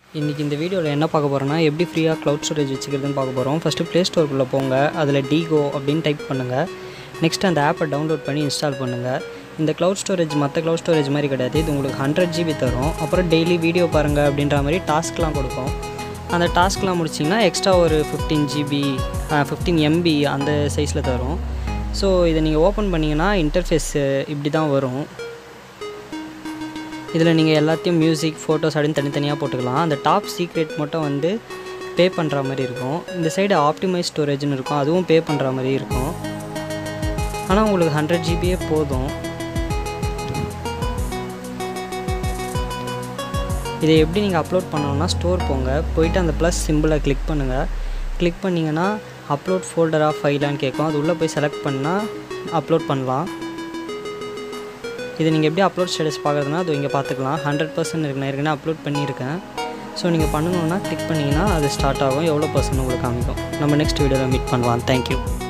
இன்றைக்கி இந்த வீடியோவில் என்ன பார்க்க போகிறோன்னா எப்படி ஃப்ரீயாக க்ளவுட் ஸ்டோரேஜ் வச்சுக்கிறதுன்னு பார்க்க போகிறோம் ஃபஸ்ட்டு ப்ளே ஸ்டோருக்குள்ளே போங்க அதில் டிகோ அப்படின்னு டைப் பண்ணுங்கள் நெக்ஸ்ட் அந்த ஆப்பை டவுன்லோட் பண்ணி இன்ஸ்டால் பண்ணுங்கள் இந்த க்ளவுட் ஸ்டோரேஜ் மற்ற க்ளவுட் ஸ்டோரேஜ் மாதிரி கிடையாது இது உங்களுக்கு ஹண்ட்ரட் ஜிபி தரும் அப்புறம் டெய்லி வீடியோ பாருங்கள் அப்படின்ற மாதிரி டாஸ்க்லாம் கொடுக்கும் அந்த டாஸ்க்லாம் முடிச்சிங்கன்னா எக்ஸ்ட்ரா ஒரு ஃபிஃப்டீன் ஜிபி ஃபிஃப்டீன் எம்பி அந்த சைஸில் தரும் ஸோ இதை நீங்கள் ஓப்பன் பண்ணிங்கன்னா இன்டர்ஃபேஸ் இப்படி தான் வரும் இதில் நீங்கள் எல்லாத்தையும் மியூசிக் ஃபோட்டோஸ் அப்படின்னு தனித்தனியாக போட்டுக்கலாம் அந்த டாப் சீக்ரெட் மட்டும் வந்து பே பண்ணுற மாதிரி இருக்கும் இந்த சைடு ஆப்டிமைஸ் ஸ்டோரேஜ்னு இருக்கும் அதுவும் பே பண்ணுற மாதிரி இருக்கும் ஆனால் உங்களுக்கு ஹண்ட்ரட் ஜிபியே போதும் இதை எப்படி நீங்கள் அப்லோட் பண்ணணும்னா ஸ்டோர் போங்க போயிட்டு அந்த ப்ளஸ் சிம்பிளை கிளிக் பண்ணுங்கள் கிளிக் பண்ணிங்கன்னா அப்லோட் ஃபோல்டராக ஃபைலான்னு கேட்கும் அது உள்ளே போய் செலக்ட் பண்ணால் அப்லோட் பண்ணலாம் இதை நீங்கள் எப்படி அப்லோட் ஸ்டேட்டஸ் பார்க்குறதுனா அது இங்கே பார்த்துக்கலாம் ஹண்ட்ரட் பர்சன்ட் இருக்கு நான் ஏற்கனவே அப்லோட் பண்ணியிருக்கேன் ஸோ நீங்கள் பண்ணணுன்னா கிளிக் பண்ணிங்கன்னா அது ஸ்டார்ட் ஆகும் எவ்வளோ பர்சன்ட் உங்களுக்கு காமிக்கும் நம்ம நெக்ஸ்ட் வீடியோவில் மீட் பண்ணலாம் தேங்க்யூ